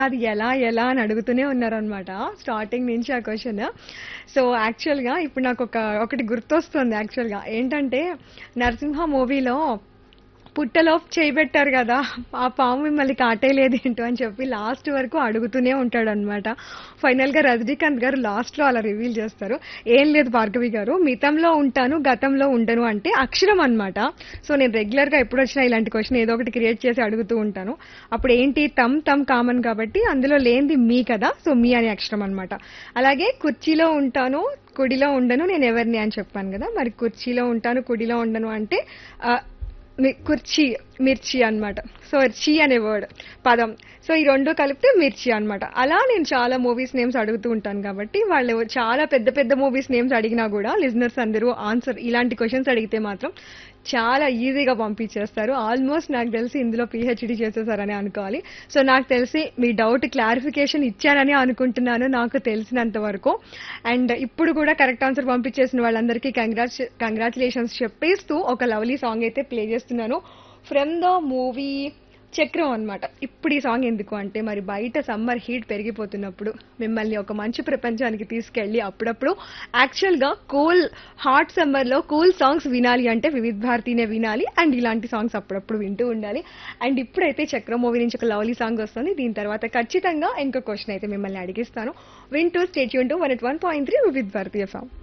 అది ఎలా ఎలా అని అడుగుతూనే ఉన్నారనమాట స్టార్టింగ్ నుంచి ఆ క్వశ్చన్ సో యాక్చువల్గా ఇప్పుడు నాకు ఒక ఒకటి గుర్తొస్తుంది యాక్చువల్గా ఏంటంటే నరసింహ మూవీలో పుట్టలో చేయబెట్టారు కదా ఆ పాము మిమ్మల్ని కాటేయలేదు ఏంటో అని చెప్పి లాస్ట్ వరకు అడుగుతూనే ఉంటాడు అనమాట ఫైనల్గా రజనీకాంత్ గారు లాస్ట్లో అలా రివీల్ చేస్తారు ఏం లేదు భార్గవి గారు మితంలో ఉంటాను గతంలో ఉండను అంటే అక్షరం అన్నమాట సో నేను రెగ్యులర్గా ఎప్పుడు వచ్చినా ఇలాంటి క్వశ్చన్ ఏదో ఒకటి క్రియేట్ చేసి అడుగుతూ ఉంటాను అప్పుడు ఏంటి తమ్ తమ్ కామన్ కాబట్టి అందులో లేనిది మీ కదా సో మీ అనే అక్షరం అన్నమాట అలాగే కుర్చీలో ఉంటాను కుడిలో ఉండను నేను ఎవరిని అని చెప్పాను కదా మరి కుర్చీలో ఉంటాను కుడిలో ఉండను అంటే ఆ, మి- కుర్చీ మిర్చి అన్నమాట సో చీ అనే వర్డ్ పదం సో ఈ రెండు కలిపితే మిర్చి అన్నమాట అలా నేను చాలా మూవీస్ నేమ్స్ అడుగుతూ ఉంటాను కాబట్టి వాళ్ళు చాలా పెద్ద పెద్ద మూవీస్ నేమ్స్ అడిగినా కూడా లిజనర్స్ అందరూ ఆన్సర్ ఇలాంటి క్వశ్చన్స్ అడిగితే మాత్రం చాలా ఈజీగా పంపించేస్తారు ఆల్మోస్ట్ నాకు తెలిసి ఇందులో పిహెచ్డి చేసేసారని అనుకోవాలి సో నాకు తెలిసి మీ డౌట్ క్లారిఫికేషన్ ఇచ్చారని అనుకుంటున్నాను నాకు తెలిసినంత వరకు అండ్ ఇప్పుడు కూడా కరెక్ట్ ఆన్సర్ పంపించేసిన వాళ్ళందరికీ కంగ్రాట్స్ కంగ్రాచులేషన్స్ చెప్పేస్తూ ఒక లవ్లీ సాంగ్ అయితే ప్లే చేస్తున్నాను ఫ్రమ్ ద మూవీ చక్రం అన్నమాట ఇప్పుడు ఈ సాంగ్ ఎందుకు అంటే మరి బయట సమ్మర్ హీట్ పెరిగిపోతున్నప్పుడు మిమ్మల్ని ఒక మంచి ప్రపంచానికి తీసుకెళ్ళి అప్పుడప్పుడు యాక్చువల్గా కూల్ హాట్ సమ్మర్లో కూల్ సాంగ్స్ వినాలి అంటే వివిధ్ భారతీనే వినాలి అండ్ ఇలాంటి సాంగ్స్ అప్పుడప్పుడు వింటూ ఉండాలి అండ్ ఇప్పుడైతే చక్రం మూవీ నుంచి ఒక లవ్లీ సాంగ్ వస్తుంది దీని తర్వాత ఖచ్చితంగా ఇంకో క్వశ్చన్ అయితే మిమ్మల్ని అడిగిస్తాను వింటూ స్టేట్ యూన్ to one at one point three Vividh Bharati song